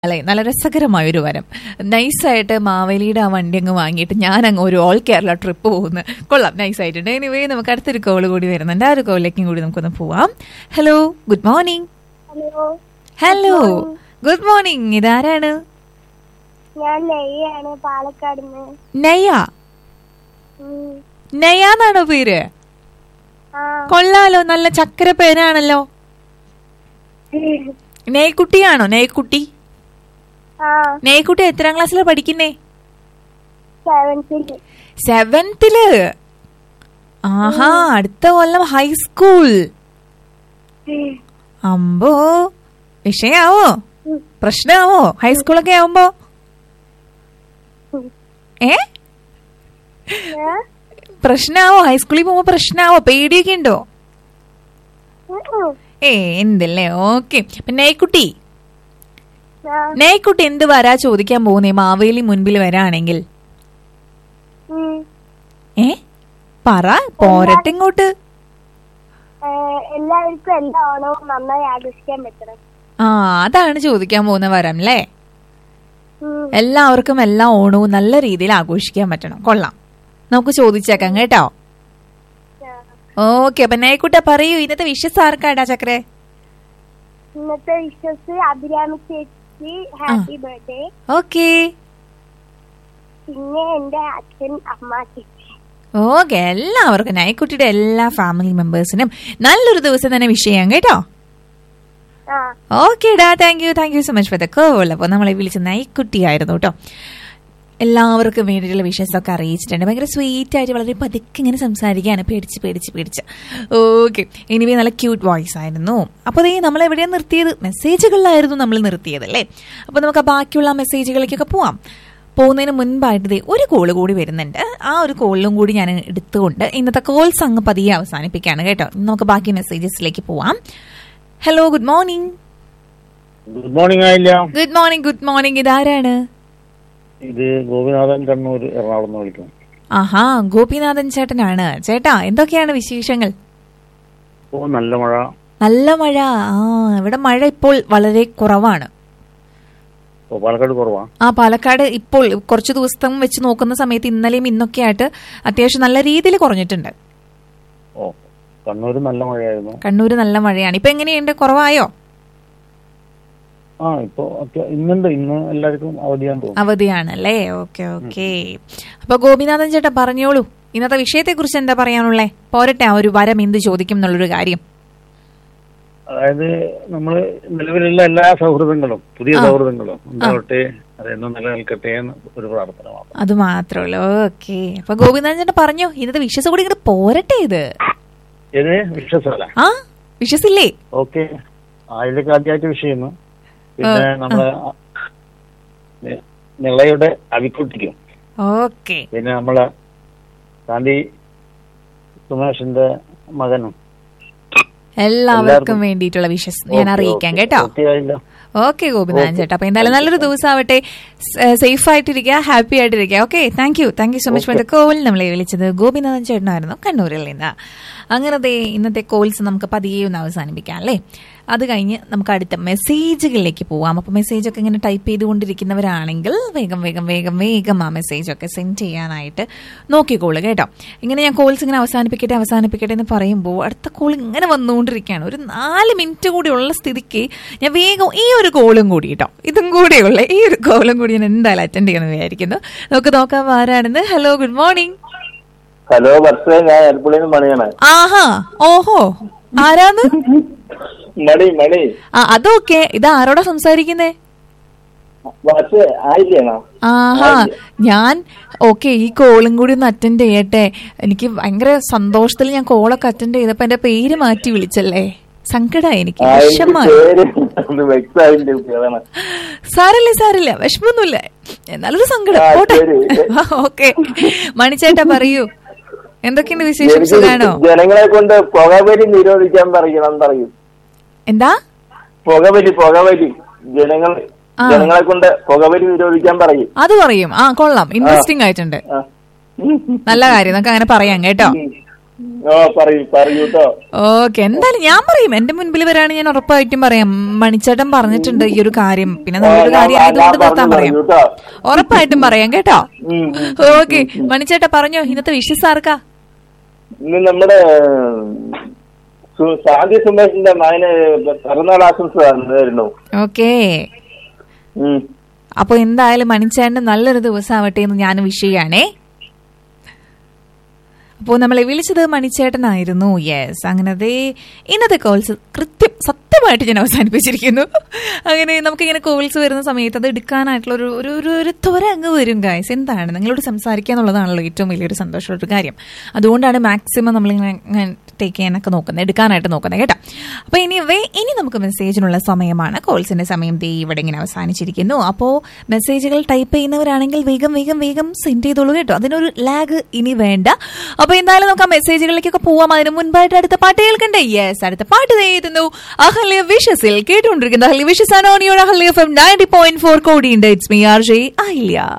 അല്ലെ നല്ല രസകരമായ ഒരു വരം നൈസായിട്ട് മാവേലിയുടെ ആ വണ്ടി അങ്ങ് വാങ്ങിയിട്ട് ഞാൻ അങ്ങ് ഒരു ഓൾ കേരള ട്രിപ്പ് പോകുന്നു കൊള്ളാം നൈസായിട്ടുണ്ട് എനിവേ നമുക്ക് അടുത്തൊരു കോൾ കൂടി വരുന്നുണ്ട് ആ ഒരു കോളിലേക്കും കൂടി നമുക്കൊന്ന് പോവാം hello good morning hello hello good morning ഇതാരാണ് ഞാൻ നെയ്യാണ് പാലക്കാട് നിന്ന് നയ നയ എന്നാണോ പേര് ആ കൊള്ളാലോ നല്ല ചക്കര പേരാണല്ലോ നെയ്ക്കുട്ടിയാണോ നെയ്ക്കുട്ടി ആ നെയ്ക്കുട്ടി എത്രാം ക്ലാസ്സിലാണ് പഠിക്കുന്നേ സെവൻത്തില് സെവൻത്തില് ആഹാ അടുത്ത കൊല്ലം ഹൈസ്കൂൾ അമ്പോ വിഷയാവോ പ്രശ്നമാവോ ഹൈസ്കൂളൊക്കെ ആവുമ്പോ ഏ പ്രശ്നാവോ ഹൈസ്കൂളിൽ പോകുമ്പോ പ്രശ്നാവോ പേടിയൊക്കെ ഉണ്ടോ ഏ എന്തല്ലേ ഓക്കെ നെയ്ക്കുട്ടി നെയ്ക്കുട്ടി എന്ത് വരാ ചോദിക്കാൻ പോകുന്നേ മാവേലി മുൻപിൽ വരാണെങ്കിൽ ഏ പറ പോരട്ടെ ഇങ്ങോട്ട് എല്ലാവർക്കും എല്ലാ ഓണവും നന്നായി ആഘോഷിക്കാൻ പറ്റണം ആ അതാണ് ചോദിക്കാൻ പോകുന്ന വരം അല്ലേ ഉം. എല്ലാവർക്കും എല്ലാ ഓണവും നല്ല രീതിയിൽ ആഘോഷിക്കാൻ പറ്റണം കൊള്ളാം നമുക്ക് ചോദിച്ചേക്കാം കേട്ടോ ആ. ഓക്കെ അപ്പൊ നൈക്കുട്ട പറയൂ ഇന്നത്തെ വിഷസ് ആർക്കാടാ ചക്രേ ഇന്നത്തെ വിശ്വസ് അഭിരാമി ചേച്ചി ഹാപ്പി ബർത്ത്ഡേ ഓക്കെ പിന്നെ എന്റെ അച്ഛൻ അമ്മ ചേച്ചി ഓക്കെ എല്ലാവർക്കും നൈക്കുട്ടിയുടെ എല്ലാ ഫാമിലി മെമ്പേഴ്സിനും നല്ലൊരു ദിവസം തന്നെ വിഷ് ചെയ്യാം കേട്ടോ ആ ഓക്കേടാ thank you thank you so much for the call അപ്പോൾ നമ്മളെ വിളിച്ച നൈക്കുട്ടിയായിരുന്നു കേട്ടോ എല്ലാവർക്കും വേണ്ടിയിട്ടുള്ള വിഷയസ് ഒക്കെ അറിയിച്ചിട്ടുണ്ട് ഭയങ്കര സ്വീറ്റ് ആയിട്ട് വളരെ പതുക്കെ ഇങ്ങനെ സംസാരിക്കുകയാണ് പേടിച്ച് പേടിച്ച് പേടിച്ച് ഓക്കെ എനിവേ നല്ല ക്യൂട്ട് വോയിസ് ആയിരുന്നു അപ്പോൾ ഈ നമ്മൾ എവിടെയാണ് നിർത്തിയത് മെസ്സേജുകളിലായിരുന്നു നമ്മൾ നിർത്തിയത് അല്ലേ അപ്പോൾ നമുക്ക് ആ ബാക്കിയുള്ള മെസ്സേജുകളിലേക്കൊക്കെ പോവാം പോകുന്നതിന് മുൻപായിട്ട് ദേ ഒരു കോള് കൂടി വരുന്നുണ്ട് ആ ഒരു കോളിലും കൂടി ഞാൻ എടുത്തുകൊണ്ട് ഇന്നത്തെ കോൾസ് അങ്ങ് പതിയെ അവസാനിപ്പിക്കുകയാണ് കേട്ടോ ഇനി നമുക്ക് ബാക്കി മെസ്സേജസിലേക്ക് പോവാം hello good morning good morning ആയില്ല ഗുഡ് മോർണിംഗ് ഗുഡ് മോർണിംഗ് ഇതാരാണ് ഇത് ഗോപിനാഥൻ കണ്ണൂർ എറണാകുളം നിന്ന് വിളിക്കുന്നു ആഹാ ഗോപിനാഥൻ ചേട്ടനാണ് ചേട്ടാ എന്തൊക്കെയാണ് വിശേഷങ്ങൾ ഓ നല്ല മഴ നല്ല മഴ ആ ഇവിടെ മഴ ഇപ്പോൾ വളരെ കുറവാണ് ഓ പാലക്കാട് കുറവാ ആ പാലക്കാട് ഇപ്പോൾ കുറച്ച് ദിവസം വെച്ച് നോക്കുന്ന സമയത്ത് ഇന്നലെയും ഇന്നൊക്കെ ആയിട്ട് അത്യാവശ്യം നല്ല രീതിയിൽ കുറഞ്ഞിട്ടുണ്ട് ഓ കണ്ണൂർ നല്ല മഴയായിരുന്നു കണ്ണൂര് നല്ല മഴയാണ് ഇപ്പൊ എങ്ങനെയുണ്ട് കുറവായോ ആ ഇപ്പൊ അത്യ- ഇന്നുണ്ട് ഇന്ന് എല്ലാവർക്കും അവധിയാന്ന് തോന്നുന്നു അവധിയാണല്ലേ ഓക്കെ ഓക്കെ അപ്പൊ ഗോപിനാഥൻ ചേട്ടാ പറഞ്ഞോളൂ ഇന്നത്തെ വിഷയത്തെ കുറിച്ച് എന്താ പറയാനുള്ളേ പോരട്ടെ ആ ഒരു വരം എന്ത് ചോദിക്കും എന്നുള്ളൊരു കാര്യം അതായത് നമ്മള് നിലവിലുള്ള എല്ലാ സൗഹൃദങ്ങളും പുതിയ ആ. സൗഹൃദങ്ങളും ഉണ്ടാവട്ടെ അതെന്നും നിലനിൽക്കട്ടെ എന്ന് ഒരു പ്രാർത്ഥന മാത്രം അത് മാത്രമല്ലോ ഓക്കെ അപ്പൊ ഗോപിനാഥൻ ചേട്ടാ പറഞ്ഞോ ഇന്നത്തെ വിശ്വസം കൂടി ഇങ്ങോട്ട് പോരട്ടെ ഇത് ഏത് വിശ്വസമല്ല ആ വിശ്വസില്ലേ ഓക്കെ അതിലേക്ക് ആദ്യമായിട്ട് വിഷയം പിന്നെ ആ, നമ്മളെ നി- നിളയുടെ അവിക്കുട്ടിക്കും ഓക്കെ പിന്നെ നമ്മളെ ഗാന്ധി സുമേഷിന്റെ മകനും എല്ലാവർക്കും എല്ലാവർക്കും. വേണ്ടിയിട്ടുള്ള വിശ്വസ് ഞാൻ ഓക്കേ, അറിയിക്കാം ഓക്കേ. കേട്ടോ ഓക്കേ ആയില്ലോ ഓക്കെ ഗോപിനാഥൻ ഓക്കേ. ചേട്ടാ അപ്പൊ എന്തായാലും നല്ലൊരു ദിവസം ആവട്ടെ സേഫ് ആയിട്ടിരിക്കുക ഹാപ്പി ആയിട്ടിരിക്കുക okay thank you thank you so much for the call നമ്മളെ വിളിച്ചത് ഗോപിനാഥൻ ചേട്ടനായിരുന്നു കണ്ണൂരിൽ നിന്ന് അങ്ങനെ ദേ ഇന്നത്തെ കോൾസ് നമുക്ക് പതിയെ ഒന്ന് അവസാനിപ്പിക്കാം അല്ലേ അത് കഴിഞ്ഞ് നമുക്ക് അടുത്ത മെസ്സേജുകളിലേക്ക് പോവാം അപ്പൊ മെസ്സേജ് ഒക്കെ ഇങ്ങനെ ടൈപ്പ് ചെയ്തുകൊണ്ടിരിക്കുന്നവരാണെങ്കിൽ വേഗം വേഗം വേഗം വേഗം ആ മെസ്സേജ് ഒക്കെ സെൻഡ് ചെയ്യാനായിട്ട് നോക്കിക്കോളൂ കേട്ടോ ഇങ്ങനെ ഞാൻ കോൾസ് ഇങ്ങനെ അവസാനിപ്പിക്കട്ടെ അവസാനിപ്പിക്കട്ടെ എന്ന് പറയുമ്പോൾ അടുത്ത കോൾ ഇങ്ങനെ വന്നുകൊണ്ടിരിക്കുകയാണ് ഒരു നാല് മിനിറ്റ് കൂടി ഉള്ള സ്ഥിതിക്ക് ഞാൻ വേഗം ഈ ഒരു കോളും കൂടി കേട്ടോ ഇതും കൂടിയുള്ള ഈ ഒരു കോളും കൂടി ഞാൻ എന്തായാലും അറ്റൻഡ് ചെയ്യുമെന്ന് വിചാരിക്കുന്നു നമുക്ക് നോക്കാം ആരാണെന്ന് hello good morning hello Varsha ഞാൻ എൽപ്പുള്ളിന്ന് മണിയാണ് ആഹാ ഓഹോ ആരാന്ന് മണി മണി ആ അതൊക്കെ ഇത് ആരോടാ സംസാരിക്കുന്നേ വർഷ ആയില്ലേണോ ആഹാ ഞാൻ ഓക്കെ ഈ കോളും കൂടി ഒന്ന് അറ്റൻഡ് ചെയ്യട്ടെ എനിക്ക് ഭയങ്കര സന്തോഷത്തിൽ ഞാൻ കോളൊക്കെ അറ്റൻഡ് ചെയ്തപ്പോ എന്റെ പേര് മാറ്റി വിളിച്ചല്ലേ സങ്കടമായി എനിക്ക് ആ, എനിക്ക് വിഷമായി പേര് ഒന്ന് വ്യക്തമായില്ല അതാണ് സാരല്ലേ സാരല്ല വിഷമൊന്നുമില്ല എന്നാലൊരു സങ്കടം ആ, പോട്ടെ ശരി. ഓക്കെ മണിച്ചേട്ടാ പറയൂ എന്തൊക്കെയുണ്ട് വിശേഷം എനിക്ക് സുഖാണോ ജനങ്ങളെ കൊണ്ട് പുകവലി നിരോധിക്കാൻ പറയണം പറയും എന്താ പുകവലി പുകവലി ജനങ്ങൾ ആ. ജനങ്ങളെ കൊണ്ട് പുകവലി നിരോധിക്കാൻ പറയും അത് പറയും ആ കൊള്ളാം ഇൻട്രസ്റ്റിംഗ് ആയിട്ടുണ്ട് ആ. നല്ല കാര്യം നമുക്ക് അങ്ങനെ പറയാം കേട്ടോ ഓ പറയൂ പറയൂ കേട്ടോ ഓക്കെ എന്തായാലും ഞാൻ പറയും എന്റെ മുൻപിൽ വരാണ് ഞാൻ ഉറപ്പായിട്ടും പറയാം മണിച്ചേട്ടൻ പറഞ്ഞിട്ടുണ്ട് ഈ ഒരു കാര്യം പിന്നെ നല്ലൊരു ഞാൻ- കാര്യം ഞാൻ ആയതുകൊണ്ട് നിർത്താൻ പറഞ്ഞു പറയാം കേട്ടോ. ഉറപ്പായിട്ടും പറയാം കേട്ടോ ഉം, ഉം. ഓക്കെ മണിച്ചേട്ടാ പറഞ്ഞോ ഇന്നത്തെ വിഷസ് ആർക്കാ ഇന്ന് നമ്മുടെ സു- ശാന്തി സുമേഷിന്റെ മകന് പിറന്നാൾ ആശംസ തന്നിരുന്നു ഓക്കെ ഉം. അപ്പൊ എന്തായാലും മണിച്ചേട്ടന് നല്ലൊരു ദിവസമാവട്ടെ എന്ന് ഞാൻ വിഷ് ചെയ്യാണേ അപ്പോൾ നമ്മളെ വിളിച്ചത് മണിച്ചേട്ടനായിരുന്നു യെസ് അങ്ങനെ ദേ ഇന്നത്തെ കോൾസ് കൃത്യം സത്യമായിട്ട് ഞാൻ അവസാനിപ്പിച്ചിരിക്കുന്നു അങ്ങനെ നമുക്കിങ്ങനെ കോൾസ് വരുന്ന സമയത്ത് അത് എടുക്കാനായിട്ടുള്ള ഒരു ഒരു ഒരു ഒരു ത്വര അങ്ങ് വരും ഗായ്സ് എന്താണ് നിങ്ങളോട് സംസാരിക്കുക എന്നുള്ളതാണല്ലോ ഏറ്റവും വലിയൊരു സന്തോഷമുള്ള ഒരു കാര്യം അതുകൊണ്ടാണ് മാക്സിമം നമ്മളിങ്ങനെ ടേക്ക് ചെയ്യാനൊക്കെ നോക്കുന്നത് എടുക്കാനായിട്ട് നോക്കുന്നത് കേട്ടോ അപ്പോൾ ഇനി വേ ഇനി നമുക്ക് മെസ്സേജിനുള്ള സമയമാണ് കോൾസിന്റെ സമയം ദേ ഇവിടെ ഇങ്ങനെ അവസാനിച്ചിരിക്കുന്നു അപ്പോൾ മെസ്സേജുകൾ ടൈപ്പ് ചെയ്യുന്നവരാണെങ്കിൽ വേഗം വേഗം വേഗം സെൻഡ് ചെയ്തോളൂ കേട്ടോ അതിനൊരു ലാഗ് ഇനി വേണ്ട അപ്പോൾ എന്തായാലും നമുക്ക് ആ മെസ്സേജുകളിലേക്കൊക്കെ പോവാം അതിന് മുൻപായിട്ട് അടുത്ത പാട്ട് കേൾക്കണ്ടേ യെസ് അടുത്ത പാട്ട് എഴുതുന്നു അഹല്യ വിഷസിൽ കേട്ടുകൊണ്ടിരിക്കുന്നത് അഹല്യ വിഷസ് ആണ് ഓണിയോട് Ahalya F M ninety point four കോടി ഉണ്ട് it's me R J Ahalya